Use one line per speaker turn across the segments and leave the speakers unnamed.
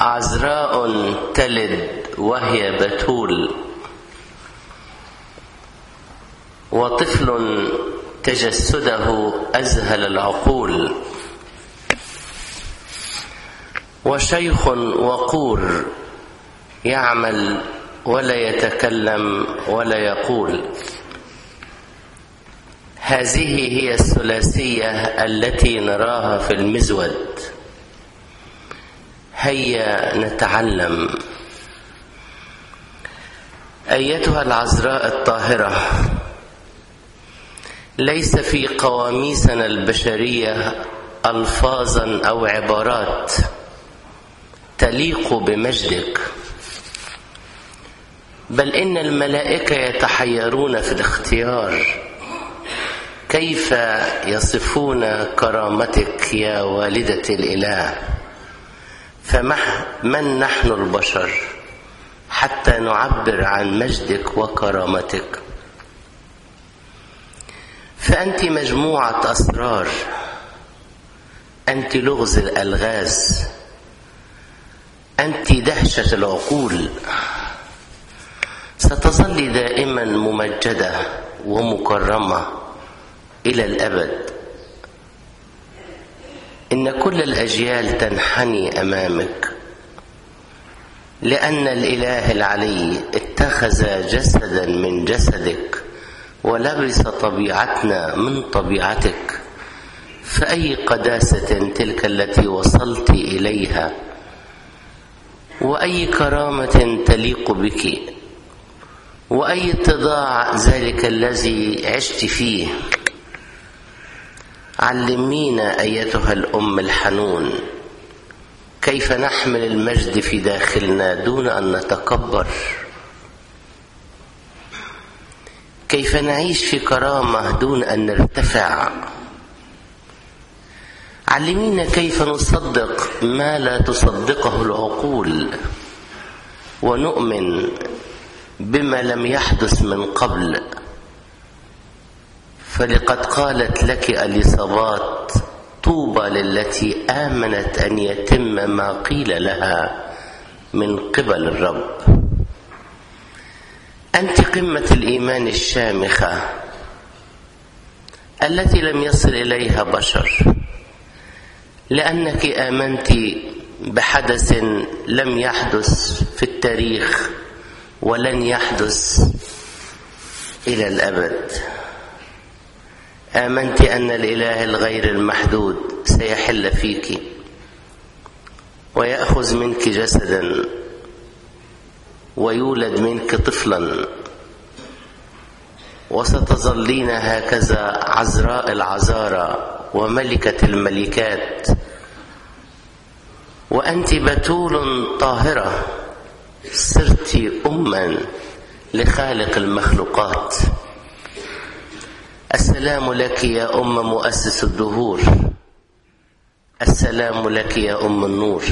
عذراء تلد وهي بتول وطفل تجسده أذهل العقول وشيخ وقور يعمل ولا يتكلم ولا يقول هذه هي الثلاثية التي نراها في المزود هيا نتعلم أيتها العذراء الطاهرة ليس في قواميسنا البشرية ألفاظا أو عبارات تليق بمجدك بل إن الملائكة يتحيرون في الاختيار كيف يصفون كرامتك يا والدة الإله فمن نحن البشر حتى نعبر عن مجدك وكرامتك فأنت مجموعة أسرار أنت لغز الألغاز أنت دهشة العقول ستظل دائما ممجدة ومكرمة إلى الأبد إن كل الأجيال تنحني أمامك لأن الإله العلي اتخذ جسدا من جسدك ولبس طبيعتنا من طبيعتك فأي قداسة تلك التي وصلت إليها وأي كرامة تليق بك وأي اتضاع ذلك الذي عشت فيه علمينا أيتها الأم الحنون كيف نحمل المجد في داخلنا دون أن نتكبر كيف نعيش في كرامة دون أن نرتفع علمينا كيف نصدق ما لا تصدقه العقول ونؤمن بما لم يحدث من قبل فلقد قالت لك اليصابات طوبى للتي امنت ان يتم ما قيل لها من قبل الرب انت قمه الايمان الشامخه التي لم يصل اليها بشر لانك امنت بحدث لم يحدث في التاريخ ولن يحدث الى الابد امنت ان الاله الغير المحدود سيحل فيك وياخذ منك جسدا ويولد منك طفلا وستظلين هكذا عذراء العذارى وملكه الملكات وانت بتول طاهره صرت اما لخالق المخلوقات السلام لك يا ام مؤسس الدهور السلام لك يا ام النور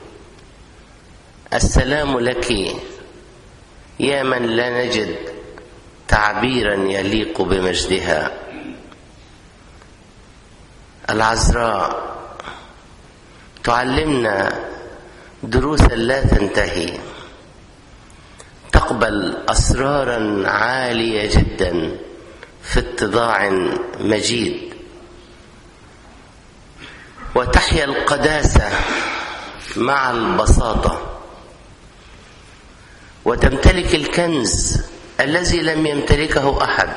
السلام لك يا من لا نجد تعبيرا يليق بمجدها العذراء تعلمنا دروسا لا تنتهي تقبل اسرارا عاليه جدا في اتضاع مجيد وتحيا القداسه مع البساطه وتمتلك الكنز الذي لم يمتلكه احد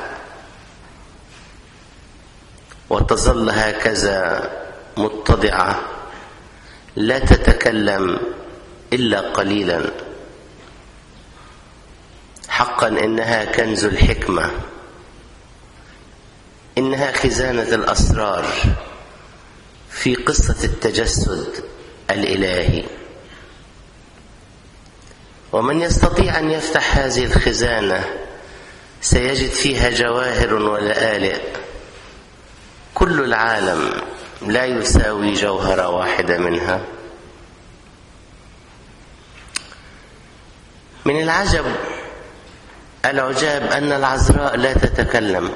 وتظل هكذا متضعه لا تتكلم الا قليلا حقا انها كنز الحكمه انها خزانه الاسرار في قصه التجسد الالهي ومن يستطيع ان يفتح هذه الخزانه سيجد فيها جواهر ولآلئ كل العالم لا يساوي جوهره واحده منها من العجب العجاب ان العذراء لا تتكلم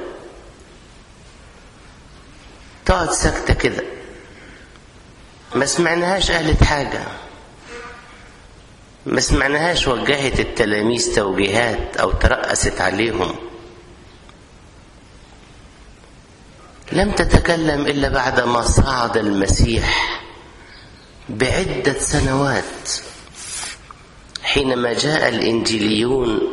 تقعد ساكته كده ما سمعناهاش قالت حاجه ما سمعناهاش وجهت التلاميذ توجيهات أو ترأست عليهم لم تتكلم إلا بعدما صعد المسيح بعدة سنوات حينما جاء الإنجيليون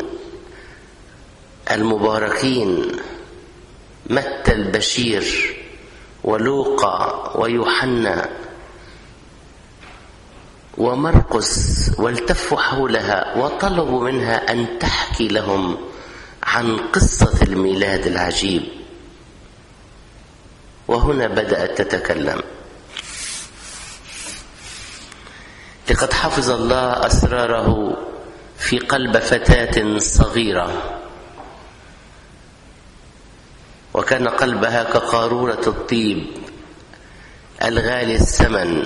المباركين متى البشير ولوقا ويوحنا ومرقس والتفوا حولها وطلبوا منها أن تحكي لهم عن قصة الميلاد العجيب وهنا بدأت تتكلم لقد حفظ الله أسراره في قلب فتاة صغيرة وكان قلبها كقارورة الطيب الغالي الثمن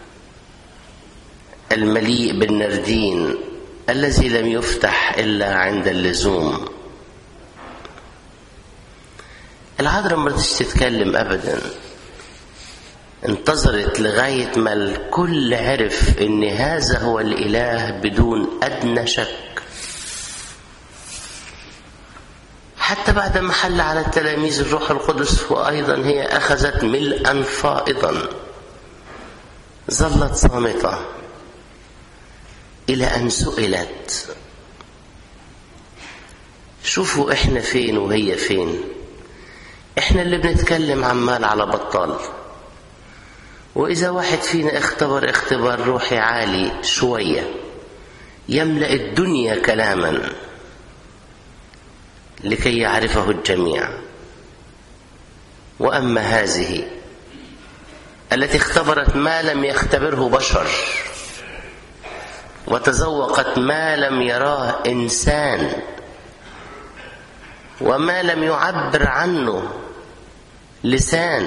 المليء بالنردين الذي لم يفتح إلا عند اللزوم العذراء ما رضتش تتكلم أبدا انتظرت لغاية ما الكل عرف إن هذا هو الإله بدون أدنى شك حتى بعد ما حل على التلاميذ الروح القدس وأيضا هي أخذت ملءا فائضا ظلت صامتة إلى أن سئلت شوفوا إحنا فين وهي فين إحنا اللي بنتكلم عمال على بطال وإذا واحد فينا اختبر اختبار روحي عالي شوية يملأ الدنيا كلاما لكي يعرفه الجميع وأما هذه التي اختبرت ما لم يختبره بشر وتذوقت ما لم يراه إنسان وما لم يعبر عنه لسان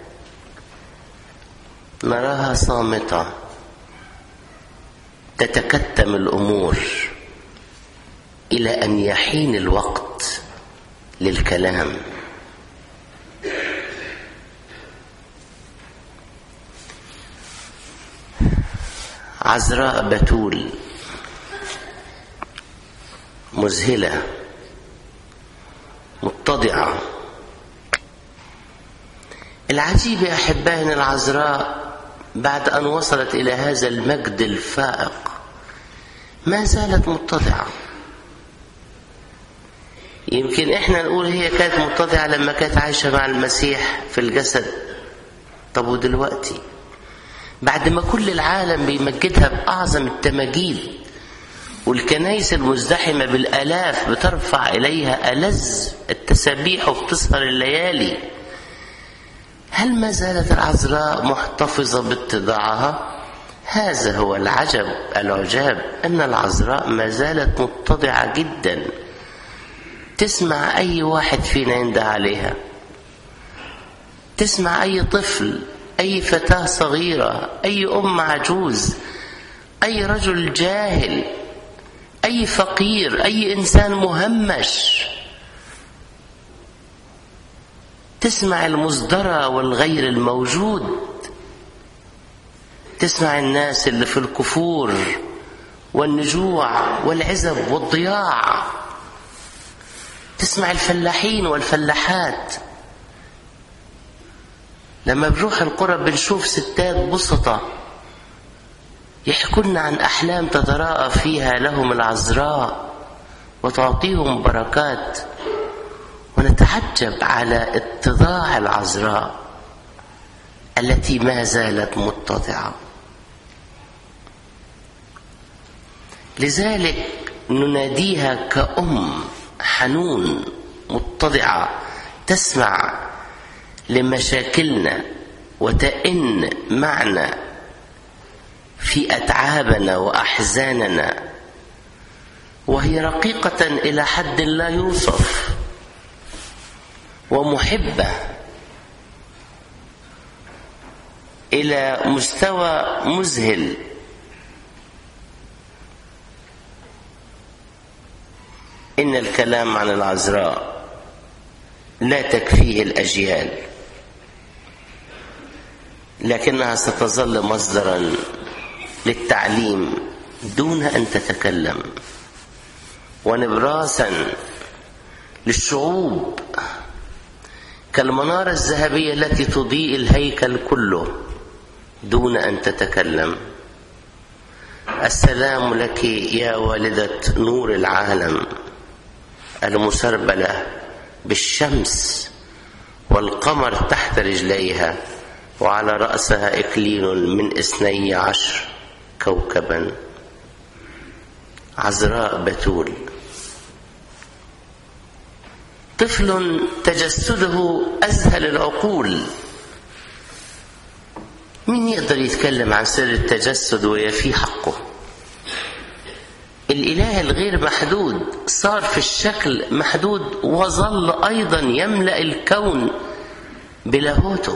نراها صامتة تتكتم الأمور إلى أن يحين الوقت للكلام عذراء بتول مذهلة متضعة العجيب يا أحبائي أن العذراء بعد أن وصلت إلى هذا المجد الفائق ما زالت متضعة يمكن احنا نقول هي كانت متضعة لما كانت عايشة مع المسيح في الجسد طب ودلوقتي بعد ما كل العالم بيمجدها بأعظم التماجيد والكنايس المزدحمة بالآلاف بترفع إليها ألذ التسابيح وبتسهر الليالي هل ما زالت العذراء محتفظة باتضاعها؟ هذا هو العجب العجاب أن العذراء ما زالت متضعة جدا تسمع أي واحد فينا ينده عليها تسمع أي طفل أي فتاة صغيرة أي أم عجوز أي رجل جاهل أي فقير أي إنسان مهمش تسمع المصدرة والغير الموجود تسمع الناس اللي في الكفور والنجوع والعزب والضياع تسمع الفلاحين والفلاحات لما بنروح القرى بنشوف ستات بسطة يحكون عن أحلام تتراءى فيها لهم العذراء وتعطيهم بركات ونتعجب على اتضاع العذراء التي ما زالت متضعة لذلك نناديها كأم حنون متضعة تسمع لمشاكلنا وتئن معنا في أتعابنا وأحزاننا وهي رقيقة إلى حد لا يوصف ومحبة إلى مستوى مذهل إن الكلام عن العذراء لا تكفيه الأجيال لكنها ستظل مصدرا للتعليم دون أن تتكلم ونبراسا للشعوب كالمنارة الذهبية التي تضيء الهيكل كله دون أن تتكلم السلام لك يا والدة نور العالم المسربلة بالشمس والقمر تحت رجليها وعلى رأسها إكليل من اثني عشر كوكبا عذراء بتول طفل تجسده أذهل العقول مين يقدر يتكلم عن سر التجسد ويفي حقه الإله الغير محدود صار في الشكل محدود وظل أيضا يملأ الكون بلاهوته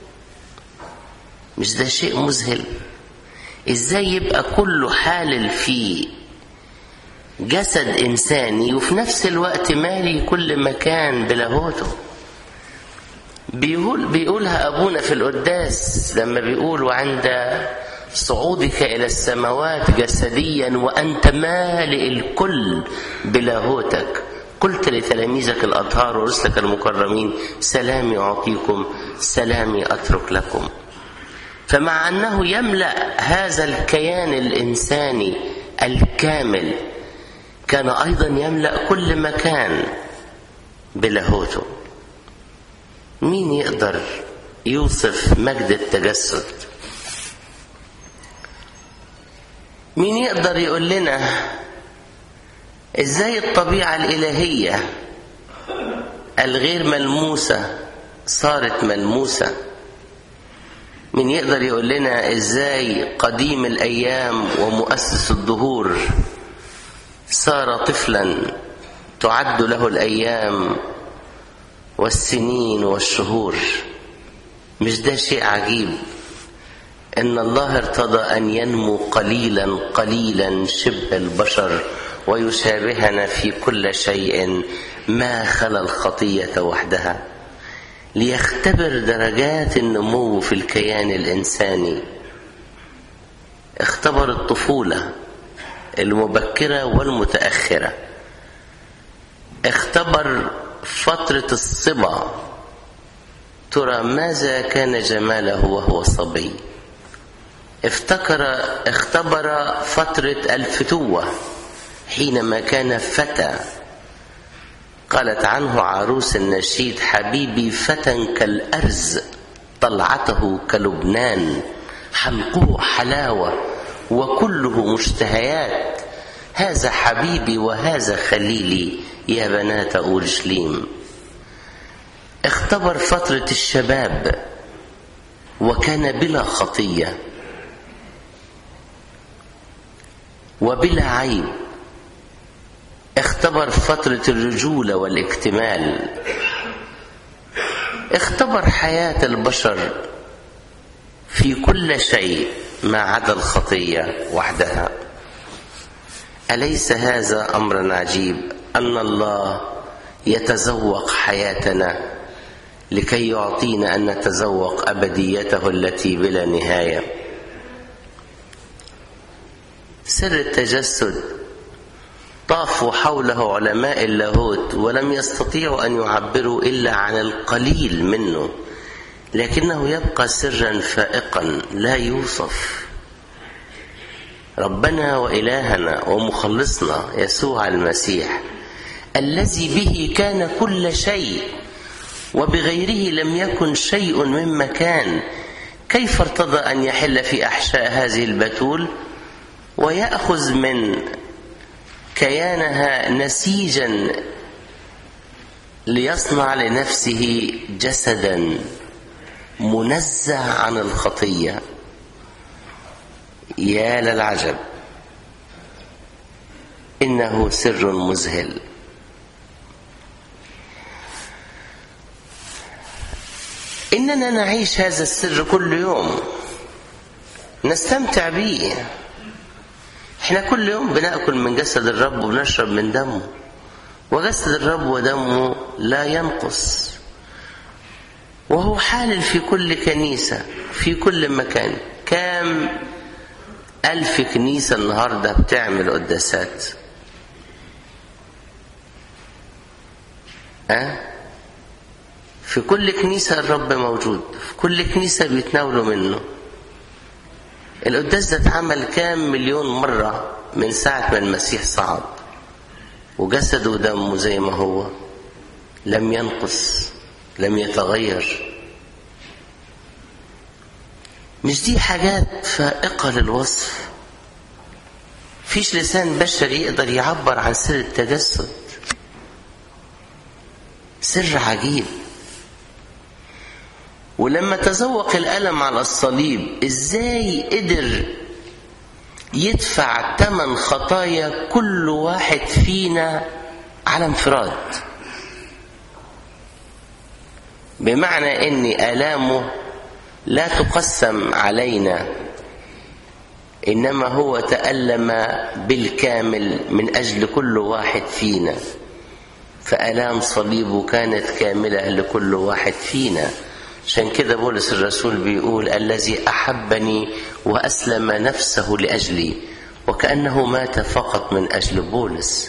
مش ده شيء مذهل ازاي يبقى كله حالل في جسد إنساني وفي نفس الوقت مالي كل مكان بلاهوته بيقول بيقولها أبونا في القداس لما بيقول وعند صعودك إلى السماوات جسديا وأنت مالئ الكل بلاهوتك قلت لتلاميذك الأطهار ورسلك المكرمين سلامي أعطيكم سلامي أترك لكم فمع أنه يملأ هذا الكيان الإنساني الكامل كان أيضا يملأ كل مكان بلاهوته مين يقدر يوصف مجد التجسد مين يقدر يقول لنا ازاي الطبيعة الإلهية الغير ملموسة صارت ملموسة مين يقدر يقول لنا ازاي قديم الأيام ومؤسس الدهور صار طفلا تعد له الأيام والسنين والشهور مش ده شيء عجيب ان الله ارتضى ان ينمو قليلا قليلا شبه البشر ويشابهنا في كل شيء ما خلا الخطيه وحدها ليختبر درجات النمو في الكيان الانساني اختبر الطفوله المبكره والمتاخره اختبر فترة الصبا ترى ماذا كان جماله وهو صبي افتكر اختبر فترة الفتوة حينما كان فتى قالت عنه عروس النشيد حبيبي فتى كالأرز طلعته كلبنان حلقه حلاوة وكله مشتهيات هذا حبيبي وهذا خليلي يا بنات أورشليم اختبر فترة الشباب وكان بلا خطية وبلا عيب اختبر فترة الرجولة والاكتمال اختبر حياة البشر في كل شيء ما عدا الخطية وحدها أليس هذا أمرا عجيب أن الله يتذوق حياتنا لكي يعطينا أن نتذوق أبديته التي بلا نهاية سر التجسد طافوا حوله علماء اللاهوت ولم يستطيعوا أن يعبروا إلا عن القليل منه لكنه يبقى سرا فائقا لا يوصف ربنا وإلهنا ومخلصنا يسوع المسيح الذي به كان كل شيء وبغيره لم يكن شيء مما كان كيف ارتضى أن يحل في أحشاء هذه البتول ويأخذ من كيانها نسيجا ليصنع لنفسه جسدا منزه عن الخطيه يا للعجب انه سر مذهل اننا نعيش هذا السر كل يوم نستمتع به احنا كل يوم بناكل من جسد الرب وبنشرب من دمه وجسد الرب ودمه لا ينقص وهو حالل في كل كنيسه في كل مكان كام ألف كنيسة النهاردة بتعمل قداسات أه؟ في كل كنيسة الرب موجود في كل كنيسة بيتناولوا منه القداس ده اتعمل كام مليون مرة من ساعة ما المسيح صعد وجسده ودمه زي ما هو لم ينقص لم يتغير مش دي حاجات فائقة للوصف فيش لسان بشري يقدر يعبر عن سر التجسد سر عجيب ولما تذوق الألم على الصليب ازاي قدر يدفع ثمن خطايا كل واحد فينا على انفراد بمعنى ان آلامه لا تقسم علينا انما هو تألم بالكامل من اجل كل واحد فينا فآلام صليبه كانت كاملة لكل واحد فينا عشان كده بولس الرسول بيقول الذي أحبني وأسلم نفسه لأجلي وكأنه مات فقط من أجل بولس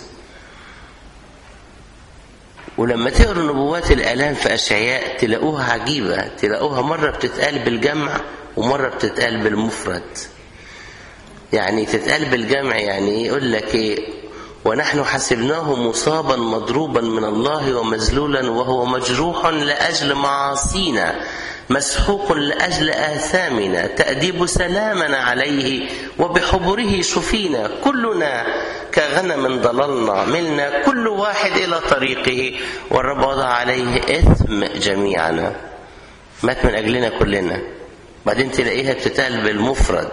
ولما تقروا نبوات الآلام في أشعياء تلاقوها عجيبة تلاقوها مرة بتتقال بالجمع ومرة بتتقال بالمفرد يعني تتقال بالجمع يعني يقول لك ايه ونحن حسبناه مصابا مضروبا من الله ومذلولا وهو مجروح لاجل معاصينا مسحوق لاجل اثامنا تاديب سلامنا عليه وبحبره شفينا كلنا كغنم ضللنا ملنا كل واحد الى طريقه والرب وضع عليه اثم جميعنا مات من اجلنا كلنا بعدين تلاقيها بتتقال بالمفرد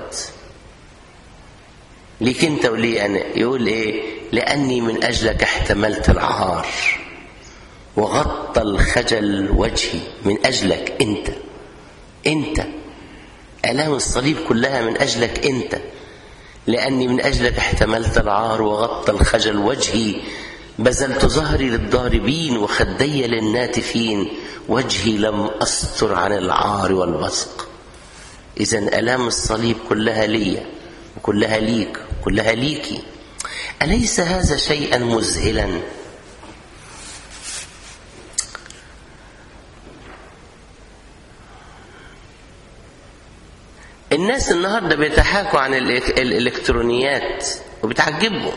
ليك انت ولي انا يقول ايه لاني من اجلك احتملت العار وغطى الخجل وجهي من اجلك انت انت الام الصليب كلها من اجلك انت لاني من اجلك احتملت العار وغطى الخجل وجهي بذلت ظهري للضاربين وخدي للناتفين وجهي لم استر عن العار والبصق اذا الام الصليب كلها ليا وكلها ليك كلها ليكي أليس هذا شيئا مذهلا الناس النهارده بيتحاكوا عن الالكترونيات وبتعجبهم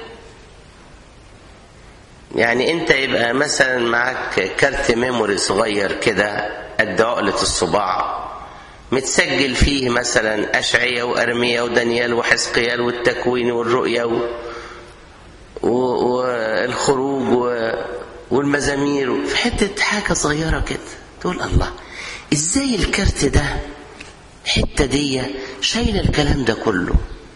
يعني انت يبقى مثلا معاك كارت ميموري صغير كده قد عقلة الصباع متسجل فيه مثلا أشعية وأرمية ودانيال وحزقيال والتكوين والرؤية و... و... والخروج و... والمزامير في حتة حاجة صغيرة كده تقول الله ازاي الكارت ده الحتة دي شايلة الكلام ده كله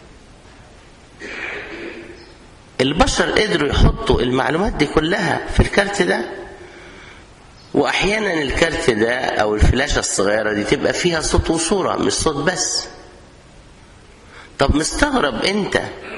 البشر قدروا يحطوا المعلومات دي كلها في الكارت ده واحيانا الكارت ده او الفلاشه الصغيره دي تبقى فيها صوت وصوره مش صوت بس طب مستغرب انت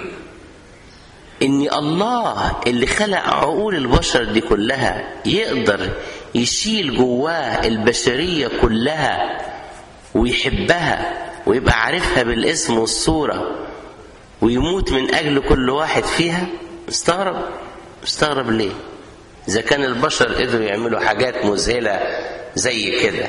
ان الله اللي خلق عقول البشر دي كلها يقدر يشيل جواه البشريه كلها ويحبها ويبقى عارفها بالاسم والصوره ويموت من اجل كل واحد فيها مستغرب مستغرب ليه إذا كان البشر قدروا يعملوا حاجات مذهلة زي كده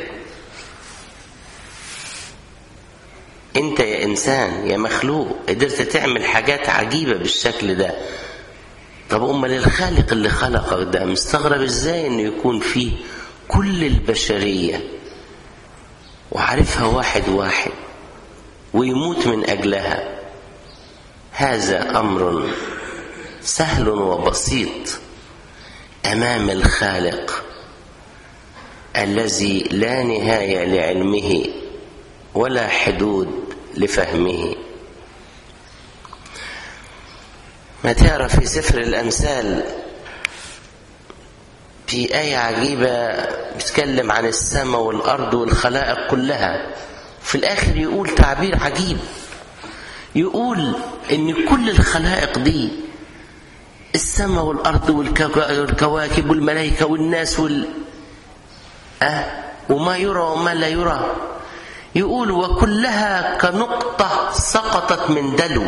أنت يا إنسان يا مخلوق قدرت تعمل حاجات عجيبة بالشكل ده طب أمال الخالق اللي خلقك ده مستغرب إزاي إنه يكون فيه كل البشرية وعارفها واحد واحد ويموت من أجلها هذا أمر سهل وبسيط امام الخالق الذي لا نهايه لعلمه ولا حدود لفهمه ما تعرف في سفر الامثال في آية عجيبة بتتكلم عن السماء والأرض والخلائق كلها في الآخر يقول تعبير عجيب يقول إن كل الخلائق دي السماء والأرض والكواكب والملائكة والناس وال... أه؟ وما يرى وما لا يرى يقول وكلها كنقطة سقطت من دلو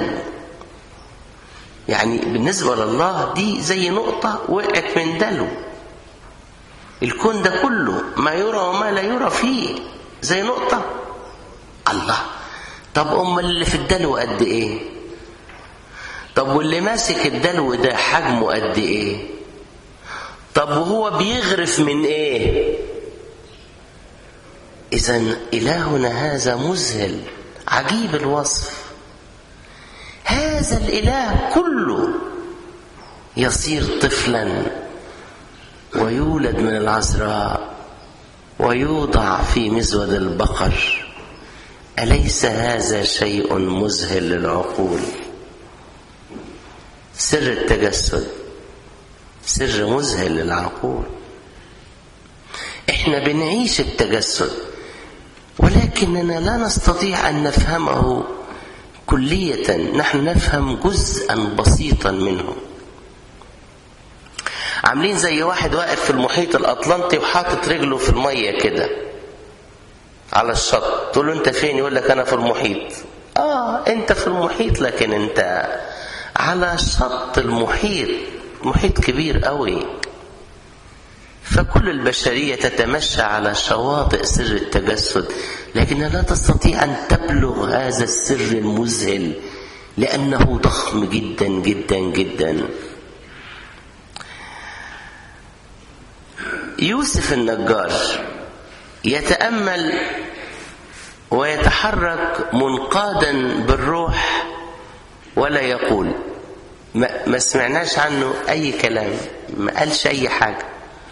يعني بالنسبة لله دي زي نقطة وقعت من دلو الكون ده كله ما يرى وما لا يرى فيه زي نقطة الله طب أم اللي في الدلو قد إيه طب واللي ماسك الدلو ده حجمه قد إيه طب وهو بيغرف من إيه إذا إلهنا هذا مذهل عجيب الوصف هذا الإله كله يصير طفلا ويولد من العذراء ويوضع في مزود البقر أليس هذا شيء مذهل للعقول سر التجسد سر مذهل للعقول احنا بنعيش التجسد ولكننا لا نستطيع ان نفهمه كليه نحن نفهم جزءا بسيطا منه عاملين زي واحد واقف في المحيط الاطلنطي وحاطط رجله في الميه كده على الشط تقول له انت فين يقول لك انا في المحيط اه انت في المحيط لكن انت على شط المحيط محيط كبير قوي فكل البشرية تتمشى على شواطئ سر التجسد لكنها لا تستطيع أن تبلغ هذا السر المذهل لأنه ضخم جدا جدا جدا يوسف النجار يتأمل ويتحرك منقادا بالروح ولا يقول ما, ما سمعناش عنه أي كلام ما قالش أي حاجة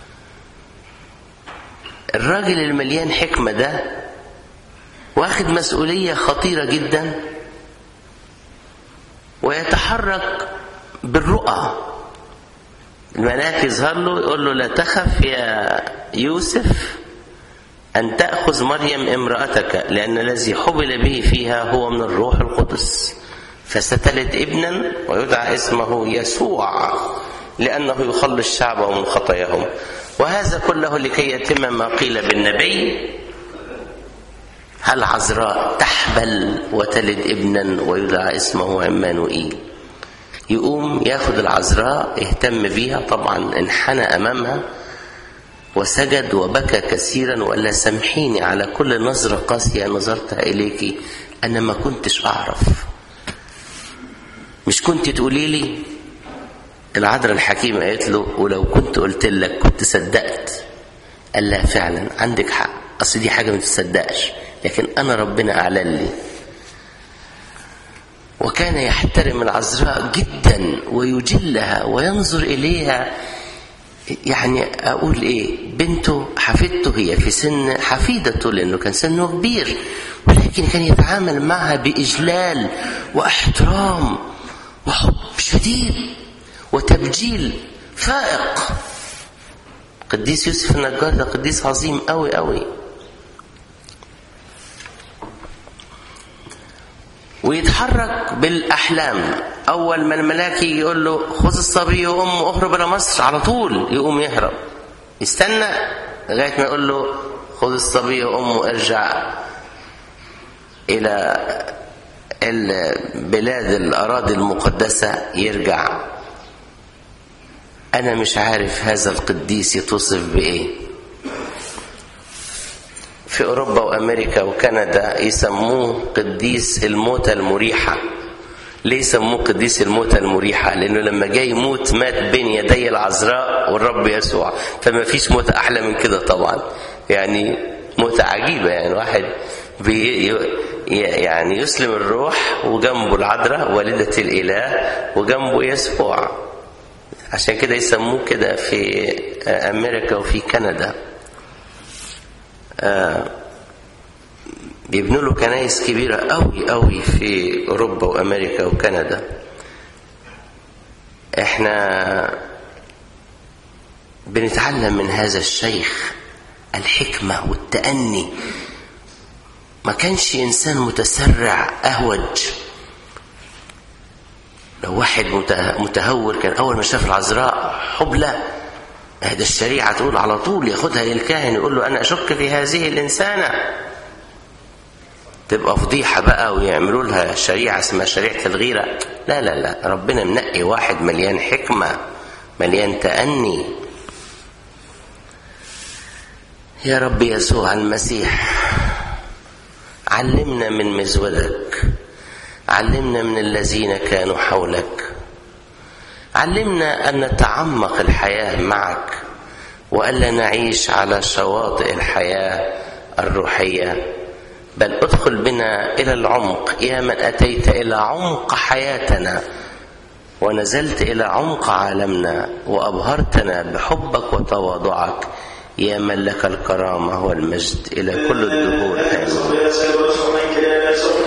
الراجل المليان حكمة ده واخد مسؤولية خطيرة جدا ويتحرك بالرؤى الملاك يظهر له يقول له لا تخف يا يوسف أن تأخذ مريم امرأتك لأن الذي حبل به فيها هو من الروح القدس فستلد ابنا ويدعى اسمه يسوع لأنه يخلص شعبه من خطاياهم وهذا كله لكي يتم ما قيل بالنبي هل عذراء تحبل وتلد ابنا ويدعى اسمه عمانوئيل يقوم ياخد العذراء يهتم بيها طبعا انحنى امامها وسجد وبكى كثيرا وقال لها سامحيني على كل نظره قاسيه نظرتها اليك انا ما كنتش اعرف مش كنت تقولي لي العذراء الحكيمة قالت له ولو كنت قلت لك كنت صدقت قال لها فعلا عندك حق أصل دي حاجة ما تصدقش لكن أنا ربنا أعلن لي وكان يحترم العذراء جدا ويجلها وينظر إليها يعني أقول إيه بنته حفيدته هي في سن حفيدته لأنه كان سنه كبير ولكن كان يتعامل معها بإجلال واحترام وحب شديد وتبجيل فائق قديس يوسف النجار ده قديس عظيم قوي قوي ويتحرك بالاحلام اول ما الملاك يجي يقول له خذ الصبي وامه اهرب الى مصر على طول يقوم يهرب يستنى لغايه ما يقول له خذ الصبي وامه ارجع الى البلاد الاراضي المقدسه يرجع أنا مش عارف هذا القديس يتوصف بإيه في أوروبا وأمريكا وكندا يسموه قديس الموتى المريحة ليه يسموه قديس الموتى المريحة لأنه لما جاي يموت مات بين يدي العذراء والرب يسوع فما فيش موتى أحلى من كده طبعا يعني موتى عجيبة يعني واحد بي يعني يسلم الروح وجنبه العذراء والدة الإله وجنبه يسوع عشان كده يسموه كده في امريكا وفي كندا بيبنوا له كنايس كبيره قوي قوي في اوروبا وامريكا وكندا احنا بنتعلم من هذا الشيخ الحكمه والتاني ما كانش انسان متسرع اهوج لو واحد متهور كان اول ما شاف العذراء حبلى ده الشريعه تقول على طول ياخدها للكاهن يقول له انا اشك في هذه الانسانه تبقى فضيحة بقى ويعملوا لها شريعة اسمها شريعة الغيرة لا لا لا ربنا منقي واحد مليان حكمة مليان تأني يا رب يسوع المسيح علمنا من مزودك علمنا من الذين كانوا حولك علمنا ان نتعمق الحياه معك والا نعيش على شواطئ الحياه الروحيه بل ادخل بنا الى العمق يا من اتيت الى عمق حياتنا ونزلت الى عمق عالمنا وابهرتنا بحبك وتواضعك يا من لك الكرامه والمجد الى كل الدهور امين